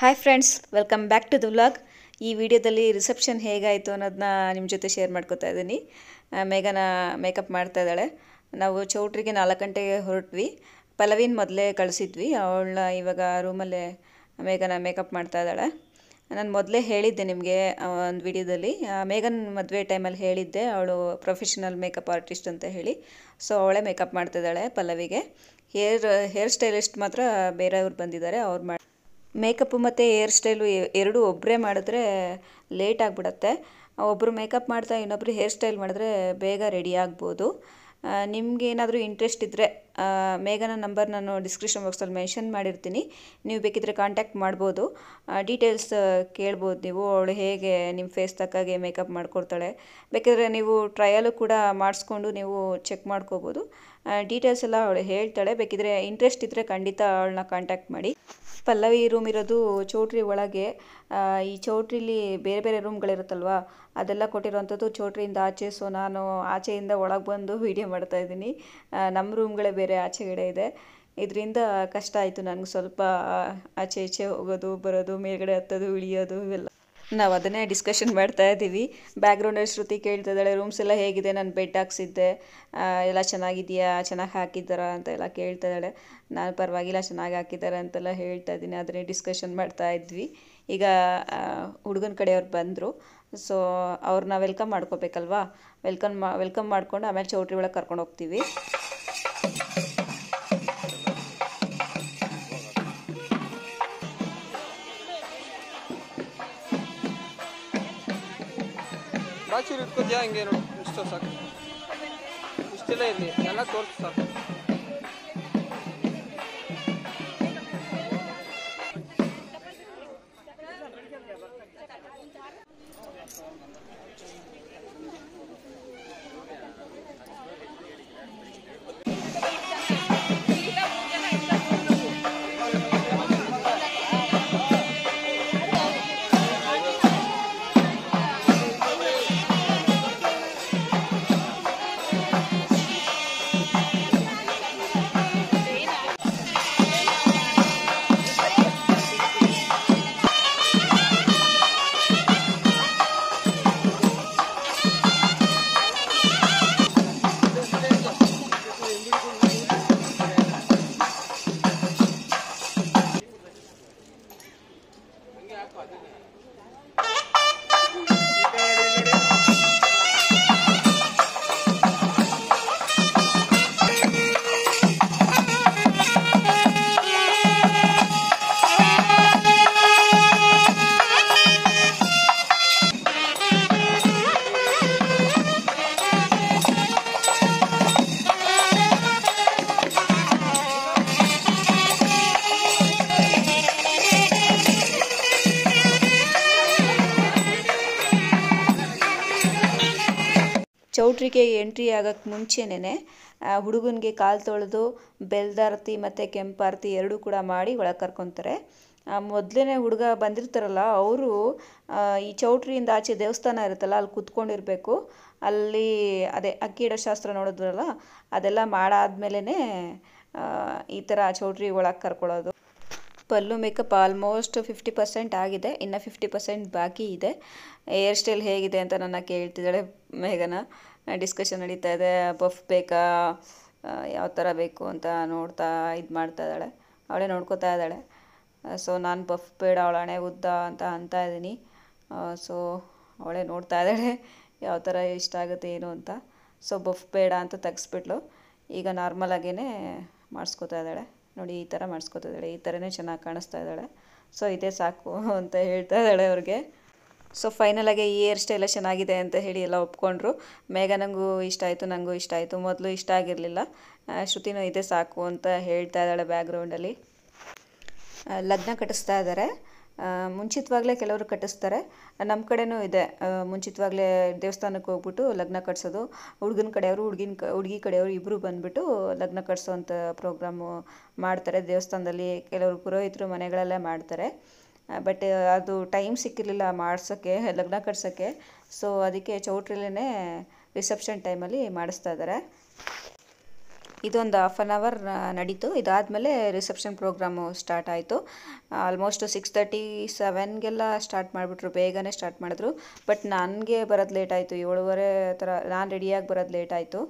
Hi friends welcome back to the vlog ಈ ವಿಡಿಯೋದಲ್ಲಿ reception ಹೇಗಾಯಿತು ಅನ್ನೋದನ್ನ ನಿಮ್ಮ ಜೊತೆ ಶೇರ್ ಮಾಡ್ಕೊತಾ ಇದ್ದೀನಿ ಆ, ಮೇಘನ ಮೇಕಪ್ ಮಾಡ್ತಾ ಇದ್ದಾಳೆ ನಾವು ಚೌಟ್ರಿಗೆ ನಾಲ್ಕು ಗಂಟೆಗೆ ಹೊರಟ್ವಿ ಪಲ್ಲವಿನ ಮೊದಲೇ ಕಳಿಸಿದ್ವಿ ಅವಳನ್ನ ಇವಾಗ ರೂಮಲ್ಲೇ ಮೇಘನ ಮೇಕಪ್ ಮಾಡ್ತಾ ಇದ್ದಾಳೆ ನಾನು ಮೊದಲೇ ಹೇಳಿದ್ದೆ ನಿಮಗೆ ಒಂದು ವಿಡಿಯೋದಲ್ಲಿ ಮೇಘನ್ ಮದುವೆ ಟೈಮಲ್ಲಿ ಹೇಳಿದ್ದೆ ಅವಳು ಪ್ರೊಫೆಷನಲ್ ಮೇಕಪ್ ಆರ್ಟಿಸ್ಟ್ ಅಂತ ಹೇಳಿ ಸೊ ಅವಳೇ ಮೇಕಪ್ ಮಾಡ್ತಿದ್ದಾಳೆ ಪಲ್ಲವಿಗೆ ಹೇರ್ ಹೇರ್ ಸ್ಟೈಲಿಸ್ಟ್ ಮಾತ್ರ ಬೇರೆಯವ್ರು ಬಂದಿದ್ದಾರೆ ಅವ್ರು ಮಾಡಿ ಮೇಕಪ್ಪು ಮತ್ತು ಹೇರ್ ಸ್ಟೈಲು ಎರಡೂ ಒಬ್ಬರೇ ಮಾಡಿದ್ರೆ ಲೇಟ್ ಆಗಿಬಿಡತ್ತೆ ಒಬ್ಬರು ಮೇಕಪ್ ಮಾಡ್ತಾ ಇನ್ನೊಬ್ಬರು ಹೇರ್ ಸ್ಟೈಲ್ ಮಾಡಿದ್ರೆ ಬೇಗ ರೆಡಿ ಆಗ್ಬೋದು ನಿಮ್ಗೆ ಏನಾದರೂ ಇಂಟ್ರೆಸ್ಟ್ ಇದ್ದರೆ ಮೇಘನ ನಂಬರ್ ನಾನು ಡಿಸ್ಕ್ರಿಪ್ಷನ್ ಬಾಕ್ಸಲ್ಲಿ ಮೆನ್ಷನ್ ಮಾಡಿರ್ತೀನಿ ನೀವು ಬೇಕಿದ್ರೆ ಕಾಂಟ್ಯಾಕ್ಟ್ ಮಾಡ್ಬೋದು ಡೀಟೇಲ್ಸ್ ಕೇಳ್ಬೋದು ನೀವು ಅವಳು ಹೇಗೆ ನಿಮ್ಮ ಫೇಸ್ ತಕ್ಕಾಗೆ ಮೇಕಪ್ ಮಾಡ್ಕೊಡ್ತಾಳೆ ಬೇಕಾದರೆ ನೀವು ಟ್ರಯಲು ಕೂಡ ಮಾಡಿಸ್ಕೊಂಡು ನೀವು ಚೆಕ್ ಮಾಡ್ಕೋಬೋದು ಡೀಟೇಲ್ಸ್ ಎಲ್ಲ ಅವಳು ಹೇಳ್ತಾಳೆ ಬೇಕಿದ್ರೆ ಇಂಟ್ರೆಸ್ಟ್ ಇದ್ದರೆ ಖಂಡಿತ ಅವಳನ್ನ ಕಾಂಟ್ಯಾಕ್ಟ್ ಮಾಡಿ ಪಲ್ಲವಿ ರೂಮ್ ಇರೋದು ಚೌಟ್ರಿ ಒಳಗೆ ಆ, ಈ ಚೌಟ್ರಿಲಿ ಬೇರೆ ಬೇರೆ ರೂಮ್ಗಳಿರುತ್ತಲ್ವ ಅದೆಲ್ಲ ಕೊಟ್ಟಿರೋವಂಥದ್ದು ಚೌಟ್ರಿಯಿಂದ ಆಚೆ ಸೊ ನಾನು ಆಚೆಯಿಂದ ಒಳಗೆ ಬಂದು ವೀಡಿಯೋ ಮಾಡ್ತಾ ಇದ್ದೀನಿ ನಮ್ಮ ರೂಮ್ಗಳೇ ಬೇರೆ ಆಚೆಗಡೆ ಇದೆ ಇದರಿಂದ ಕಷ್ಟ ಆಯಿತು ನನಗೆ ಸ್ವಲ್ಪ ಆಚೆ ಈಚೆ ಹೋಗೋದು ಬರೋದು ಮೇಲ್ಗಡೆ ಹತ್ತೋದು ಇಳಿಯೋದು ಇವೆಲ್ಲ ನಾವು ಅದನ್ನೇ ಡಿಸ್ಕಷನ್ ಮಾಡ್ತಾ ಇದ್ದೀವಿ ಬ್ಯಾಕ್ಗ್ರೌಂಡಲ್ಲಿ ಶ್ರುತಿ ಕೇಳ್ತಾ ಇದ್ದಾಳೆ ರೂಮ್ಸ್ ಎಲ್ಲ ಹೇಗಿದೆ ನಾನು ಬೆಡ್ ಹಾಕ್ಸಿದ್ದೆ ಆ, ಎಲ್ಲ ಚೆನ್ನಾಗಿದೆಯಾ ಚೆನ್ನಾಗಿ ಹಾಕಿದ್ದಾರಾ ಅಂತ ಎಲ್ಲ ಕೇಳ್ತಾ ಇದ್ದಾಳೆ ನಾನು ಪರವಾಗಿಲ್ಲ ಚೆನ್ನಾಗಿ ಹಾಕಿದ್ದಾರೆ ಅಂತೆಲ್ಲ ಹೇಳ್ತಾ ಇದ್ದೀನಿ ಅದನ್ನೇ ಡಿಸ್ಕಷನ್ ಮಾಡ್ತಾ ಇದ್ವಿ ಈಗ ಹುಡುಗನ ಕಡೆಯವ್ರು ಬಂದರು ಸೊ ಅವ್ರನ್ನ ವೆಲ್ಕಮ್ ಮಾಡ್ಕೋಬೇಕಲ್ವಾ ವೆಲ್ಕಮ್ ಮಾ ವೆಲ್ಕಮ್ ಮಾಡ್ಕೊಂಡು ಆಮೇಲೆ ಚೌಟ್ರಿ ಒಳಗೆ ಕರ್ಕೊಂಡು ಹೋಗ್ತೀವಿ ಬಾಚೂರು ಇಟ್ಕೋದ್ಯಾ ಹಿಂಗೆ ನೋಡು ಇಷ್ಟು ಸಾಕು ಇಷ್ಟೆಲ್ಲ ಇರಲಿ ಎಲ್ಲ ತೋರಿಸು ಸಾಕು ಚೌಟ್ರಿಗೆ ಎಂಟ್ರಿ ಆಗೋಕ್ಕೆ ಮುಂಚೆನೇ ಹುಡುಗನಿಗೆ ಕಾಲು ತೊಳೆದು ಬೆಲ್ದಾರತಿ ಮತ್ತು ಕೆಂಪಾರತಿ ಎರಡೂ ಕೂಡ ಮಾಡಿ ಒಳಗೆ ಕರ್ಕೊತಾರೆ ಮೊದಲನೇ ಹುಡುಗ ಬಂದಿರ್ತಾರಲ್ಲ ಅವರು ಈ ಚೌಟ್ರಿಯಿಂದ ಆಚೆ ದೇವಸ್ಥಾನ ಇರುತ್ತಲ್ಲ ಅಲ್ಲಿ ಕುತ್ಕೊಂಡಿರಬೇಕು ಅಲ್ಲಿ ಅದೇ ಅಕ್ಕಿ ಇಡೋ ಶಾಸ್ತ್ರ ನೋಡಿದ್ರಲ್ಲ ಅದೆಲ್ಲ ಮಾಡಾದ್ಮೇಲೆ ಈ ಥರ ಚೌಟ್ರಿ ಒಳಗೆ ಕರ್ಕೊಳ್ಳೋದು ಪಲ್ಲು ಮೇಕಪ್ ಆಲ್ಮೋಸ್ಟ್ ಫಿಫ್ಟಿ ಪರ್ಸೆಂಟ್ ಆಗಿದೆ ಇನ್ನು ಫಿಫ್ಟಿ ಪರ್ಸೆಂಟ್ ಬಾಕಿ ಇದೆ ಹೇರ್ ಸ್ಟೈಲ್ ಹೇಗಿದೆ ಅಂತ ನನ್ನ ಕೇಳ್ತಿದ್ದಾಳೆ ಮೇಘನ ಡಿಸ್ಕಷನ್ ನಡೀತಾ ಇದೆ ಬಫ್ ಬೇಕಾ ಯಾವ ಥರ ಬೇಕು ಅಂತ ನೋಡ್ತಾ ಇದು ಮಾಡ್ತಾ ಇದ್ದಾಳೆ ಅವಳೇ ನೋಡ್ಕೋತಾ ಇದ್ದಾಳೆ ಸೊ ನಾನು ಬಫ್ ಬೇಡ ಅವಳ ಹಣೆ ಉದ್ದ ಅಂತ ಅಂತ ಇದ್ದೀನಿ ಸೊ ಅವಳೇ ನೋಡ್ತಾ ಇದ್ದಾಳೆ ಯಾವ ಥರ ಇಷ್ಟ ಆಗುತ್ತೆ ಏನು ಅಂತ ಸೊ ಬಫ್ ಬೇಡ ಅಂತ ತೆಗ್ಸ್ಬಿಟ್ಲು ಈಗ ನಾರ್ಮಲ್ ಆಗೇ ಮಾಡಿಸ್ಕೊತಾ ಇದ್ದಾಳೆ ನೋಡಿ ಈ ಥರ ಮಾಡಿಸ್ಕೊತಾ ಇದ್ದಾಳೆ ಈ ಥರನೇ ಚೆನ್ನಾಗಿ ಕಾಣಿಸ್ತಾ ಇದ್ದಾಳೆ ಸೊ ಇದೇ ಸಾಕು ಅಂತ ಹೇಳ್ತಾ ಇದ್ದಾಳೆ ಅವ್ರಿಗೆ ಸೊ ಫೈನಲಾಗಿ ಈ ಹೇರ್ ಸ್ಟೈಲ ಚೆನ್ನಾಗಿದೆ ಅಂತ ಹೇಳಿ ಎಲ್ಲ ಒಪ್ಕೊಂಡ್ರು ಮೇಘ ನನಗೂ ಇಷ್ಟ ಆಯಿತು ನನಗೂ ಇಷ್ಟ ಆಯಿತು ಮೊದಲು ಇಷ್ಟ ಆಗಿರಲಿಲ್ಲ ಶ್ರುತಿನೂ ಇದೇ ಸಾಕು ಅಂತ ಹೇಳ್ತಾ ಇದ್ದಾಳೆ ಬ್ಯಾಕ್ಗ್ರೌಂಡಲ್ಲಿ ಆ, ಲಗ್ನ ಕಟ್ಟಿಸ್ತಾ ಇದ್ದಾರೆ ಮುಂಚಿತವಾಗಲೇ ಕೆಲವರು ಕಟ್ಟಿಸ್ತಾರೆ ನಮ್ಮ ಕಡೆನೂ ಇದೆ ಆ, ಮುಂಚಿತವಾಗಲೇ ದೇವಸ್ಥಾನಕ್ಕೆ ಹೋಗ್ಬಿಟ್ಟು ಲಗ್ನ ಕಟ್ಸೋದು ಹುಡುಗನ ಕಡೆಯವರು ಹುಡುಗಿನ ಕ ಹುಡುಗಿ ಕಡೆಯವರು ಇಬ್ಬರು ಬಂದುಬಿಟ್ಟು ಲಗ್ನ ಕಟ್ಸೋವಂಥ ಪ್ರೋಗ್ರಾಮು ಮಾಡ್ತಾರೆ ದೇವಸ್ಥಾನದಲ್ಲಿ ಕೆಲವರು ಪುರೋಹಿತರು ಮನೆಗಳಲ್ಲೇ ಮಾಡ್ತಾರೆ ಬಟ್ ಅದು ಟೈಮ್ ಸಿಕ್ಕಿರಲಿಲ್ಲ ಮಾಡ್ಸೋಕ್ಕೆ ಲಗ್ನ ಕಟ್ಸೋಕ್ಕೆ ಸೊ ಅದಕ್ಕೆ ಚೌಟ್ರಿಲೇ ರಿಸೆಪ್ಷನ್ ಟೈಮಲ್ಲಿ ಮಾಡಿಸ್ತಾ ಇದ್ದಾರೆ ಇದೊಂದು ಹಾಫ್ ಆನ್ ಅವರ್ ನಡೀತು ಇದಾದಮೇಲೆ ರಿಸೆಪ್ಷನ್ ಪ್ರೋಗ್ರಾಮು ಸ್ಟಾರ್ಟ್ ಆಯಿತು ಆಲ್ಮೋಸ್ಟ್ ಸಿಕ್ಸ್ ತರ್ಟಿ ಸೆವೆನ್ಗೆಲ್ಲ ಸ್ಟಾರ್ಟ್ ಮಾಡಿಬಿಟ್ರು ಬೇಗನೆ ಸ್ಟಾರ್ಟ್ ಮಾಡಿದ್ರು ಬಟ್ ನನಗೆ ಬರೋದು ಲೇಟ್ ಆಯಿತು ಏಳುವರೆ ಥರ ನಾನು ರೆಡಿಯಾಗಿ ಬರೋದು ಲೇಟ್ ಆಯಿತು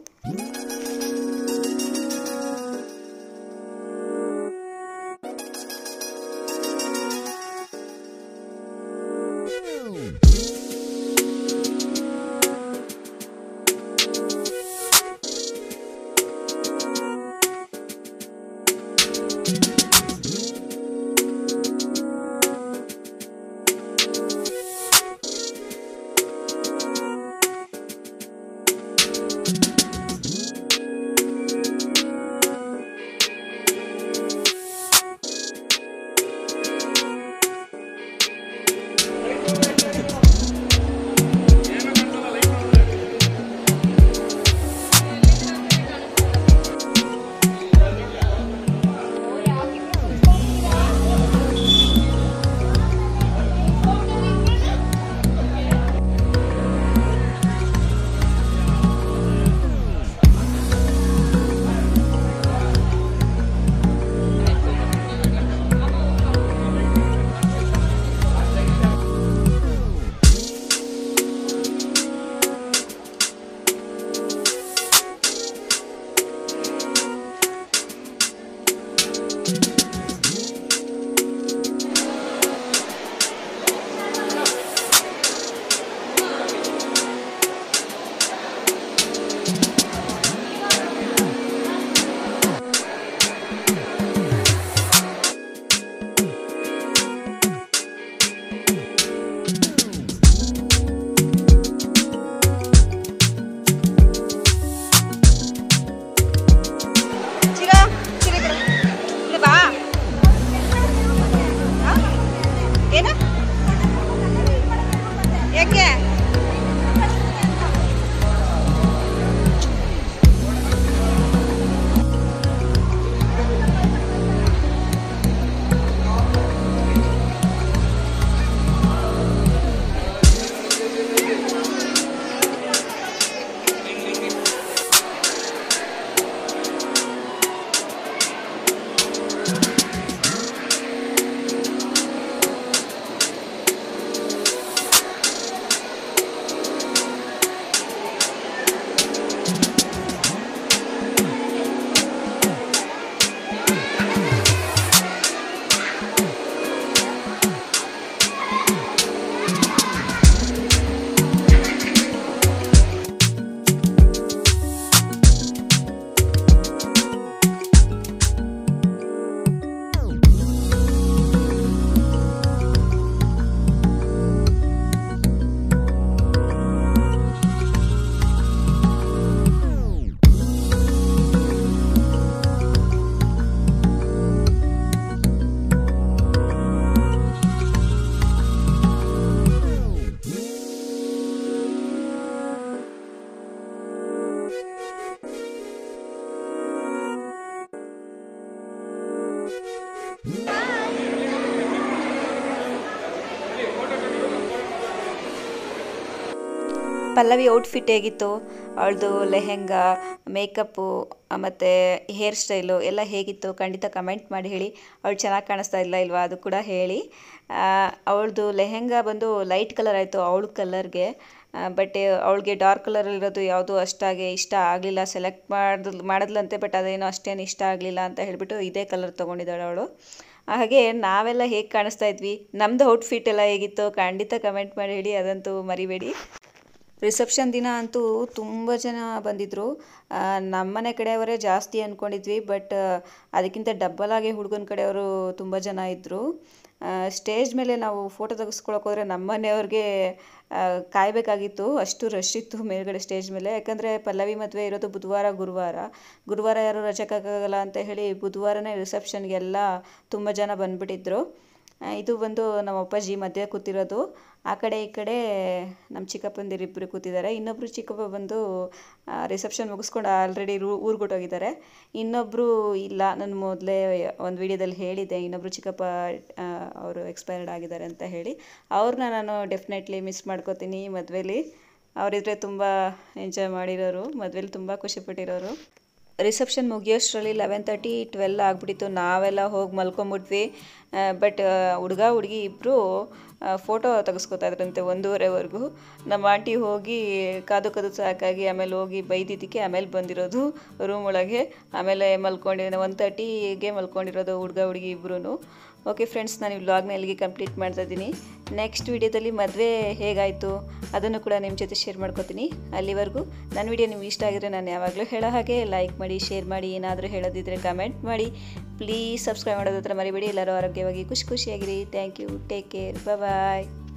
ಚಿರ ಚಿರ ಕಡೆ ಇಲ್ಲಿ ಬಾ ಆ? ಏನು ಯಾಕೆ ಪಲ್ಲವಿ ಔಟ್ಫಿಟ್ ಹೇಗಿತ್ತು ಅವಳದು ಲೆಹೆಂಗಾ ಮೇಕಪ್ಪು ಮತ್ತು ಹೇರ್ ಸ್ಟೈಲು ಎಲ್ಲ ಹೇಗಿತ್ತು ಖಂಡಿತ ಕಮೆಂಟ್ ಮಾಡಿ ಹೇಳಿ ಅವಳು ಚೆನ್ನಾಗಿ ಕಾಣಿಸ್ತಾ ಇಲ್ಲ ಇಲ್ವಾ ಅದು ಕೂಡ ಹೇಳಿ ಅವಳದು ಲೆಹೆಂಗಾ ಬಂದು ಲೈಟ್ ಕಲರ್ ಆಯಿತು ಅವಳ ಕಲರ್ಗೆ ಬಟ್ ಅವಳಿಗೆ ಡಾರ್ಕ್ ಕಲರಲ್ಲಿರೋದು ಯಾವುದೂ ಅಷ್ಟಾಗಿ ಇಷ್ಟ ಆಗಲಿಲ್ಲ ಸೆಲೆಕ್ಟ್ ಮಾಡಿದ್ ಮಾಡಿದ್ಲಂತೆ ಬಟ್ ಅದೇನೋ ಅಷ್ಟೇನು ಇಷ್ಟ ಆಗಲಿಲ್ಲ ಅಂತ ಹೇಳಿಬಿಟ್ಟು ಇದೇ ಕಲರ್ ತೊಗೊಂಡಿದ್ದಾಳೆ ಅವಳು ಹಾಗೆ ನಾವೆಲ್ಲ ಹೇಗೆ ಕಾಣಿಸ್ತಾ ಇದ್ವಿ ನಮ್ಮದು ಔಟ್ಫಿಟ್ ಎಲ್ಲ ಹೇಗಿತ್ತು ಖಂಡಿತ ಕಮೆಂಟ್ ಮಾಡಿ ಹೇಳಿ ಅದಂತೂ ಮರಿಬೇಡಿ ರಿಸೆಪ್ಷನ್ ದಿನ ಅಂತೂ ತುಂಬ ಜನ ಬಂದಿದ್ದರು ನಮ್ಮನೆ ಕಡೆಯವರೇ ಜಾಸ್ತಿ ಅಂದ್ಕೊಂಡಿದ್ವಿ ಬಟ್ ಅದಕ್ಕಿಂತ ಡಬ್ಬಲ್ ಆಗಿ ಹುಡುಗನ ಕಡೆಯವರು ತುಂಬ ಜನ ಇದ್ದರು ಸ್ಟೇಜ್ ಮೇಲೆ ನಾವು ಫೋಟೋ ತೆಗೆಸ್ಕೊಳಕ್ಕೆ ಹೋದರೆ ನಮ್ಮನೆಯವ್ರಿಗೆ ಕಾಯಬೇಕಾಗಿತ್ತು ಅಷ್ಟು ರಶ್ ಇತ್ತು ಮೇಲ್ಗಡೆ ಸ್ಟೇಜ್ ಮೇಲೆ ಯಾಕಂದರೆ ಪಲ್ಲವಿ ಮದುವೆ ಇರೋದು ಬುಧವಾರ ಗುರುವಾರ ಗುರುವಾರ ಯಾರು ರಜಕ್ಕಾಗಲ್ಲ ಅಂತ ಹೇಳಿ ಬುಧವಾರನೇ ರಿಸೆಪ್ಷನ್ಗೆಲ್ಲ ತುಂಬ ಜನ ಬಂದುಬಿಟ್ಟಿದ್ರು ಇದು ಬಂದು ನಮ್ಮ ಅಪ್ಪಾಜಿ ಮಧ್ಯೆ ಕೂತಿರೋದು ಆ ಕಡೆ ಈ ಕಡೆ ನಮ್ಮ ಚಿಕ್ಕಪ್ಪಂದಿರಿಬ್ಬರು ಕೂತಿದ್ದಾರೆ ಇನ್ನೊಬ್ಬರು ಚಿಕ್ಕಪ್ಪ ಬಂದು ರಿಸೆಪ್ಷನ್ ಮುಗಿಸ್ಕೊಂಡು ಆಲ್ರೆಡಿ ರೂ ಊರ್ಗೊಟ್ಟೋಗಿದ್ದಾರೆ ಇನ್ನೊಬ್ಬರು ಇಲ್ಲ ನಾನು ಮೊದಲೇ ಒಂದು ವಿಡಿಯೋದಲ್ಲಿ ಹೇಳಿದ್ದೆ ಇನ್ನೊಬ್ಬರು ಚಿಕ್ಕಪ್ಪ ಅವರು ಎಕ್ಸ್ಪೈರ್ಡ್ ಆಗಿದ್ದಾರೆ ಅಂತ ಹೇಳಿ ಅವ್ರನ್ನ ನಾನು ಡೆಫಿನೆಟ್ಲಿ ಮಿಸ್ ಮಾಡ್ಕೋತೀನಿ ಮದುವೆಲಿ ಅವರಿದ್ರೆ ತುಂಬ ಎಂಜಾಯ್ ಮಾಡಿರೋರು ಮದುವೆಲಿ ತುಂಬ ಖುಷಿಪಟ್ಟಿರೋರು ರಿಸೆಪ್ಷನ್ ಮುಗಿಯೋಷ್ಟರಲ್ಲಿ ಲೆವೆನ್ ತರ್ಟಿ ಟ್ವೆಲ್ ಆಗಿಬಿಟ್ಟಿತ್ತು ನಾವೆಲ್ಲ ಹೋಗಿ ಮಲ್ಕೊಂಬಿಟ್ವಿ ಬಟ್ ಹುಡುಗ ಹುಡುಗಿ ಇಬ್ಬರು ಫೋಟೋ ತೆಗೆಸ್ಕೊತಾ ಇದ್ರಂತೆ ಒಂದೂವರೆವರೆಗೂ ನಮ್ಮ ಆಂಟಿ ಹೋಗಿ ಕಾದು ಕಾದು ಸಾಕಾಗಿ ಆಮೇಲೆ ಹೋಗಿ ಬೈದಿದ್ದಕ್ಕೆ ಆಮೇಲೆ ಬಂದಿರೋದು ರೂಮ್ ಒಳಗೆ ಆಮೇಲೆ ಮಲ್ಕೊಂಡಿರೋ ಒನ್ ತರ್ಟಿಗೆ ಮಲ್ಕೊಂಡಿರೋದು ಹುಡುಗ ಹುಡುಗಿ ಇಬ್ಬರೂ ಓಕೆ ಫ್ರೆಂಡ್ಸ್ ನಾನು ಈ ವ್ಲಾಗ್ನ ಇಲ್ಲಿಗೆ ಕಂಪ್ಲೀಟ್ ಮಾಡ್ತಾ ಇದ್ದೀನಿ ನೆಕ್ಸ್ಟ್ ವಿಡಿಯೋದಲ್ಲಿ ಮದುವೆ ಹೇಗಾಯಿತು ಅದನ್ನು ಕೂಡ ನಿಮ್ಮ ಜೊತೆ ಶೇರ್ ಮಾಡ್ಕೋತೀನಿ ಅಲ್ಲಿವರೆಗೂ ನನ್ನ ವಿಡಿಯೋ ನಿಮ್ಗೆ ಇಷ್ಟ ಆಗಿದ್ರೆ ನಾನು ಯಾವಾಗಲೂ ಹೇಳೋ ಹಾಗೆ ಲೈಕ್ ಮಾಡಿ ಶೇರ್ ಮಾಡಿ ಏನಾದರೂ ಹೇಳೋದಿದ್ರೆ ಕಮೆಂಟ್ ಮಾಡಿ ಪ್ಲೀಸ್ ಸಬ್ಸ್ಕ್ರೈಬ್ ಮಾಡೋದ್ರ ಮರಿಬೇಡಿ ಎಲ್ಲರೂ ಆರೋಗ್ಯವಾಗಿ ಖುಷಿ ಖುಷಿಯಾಗಿರಿ thank you take care bye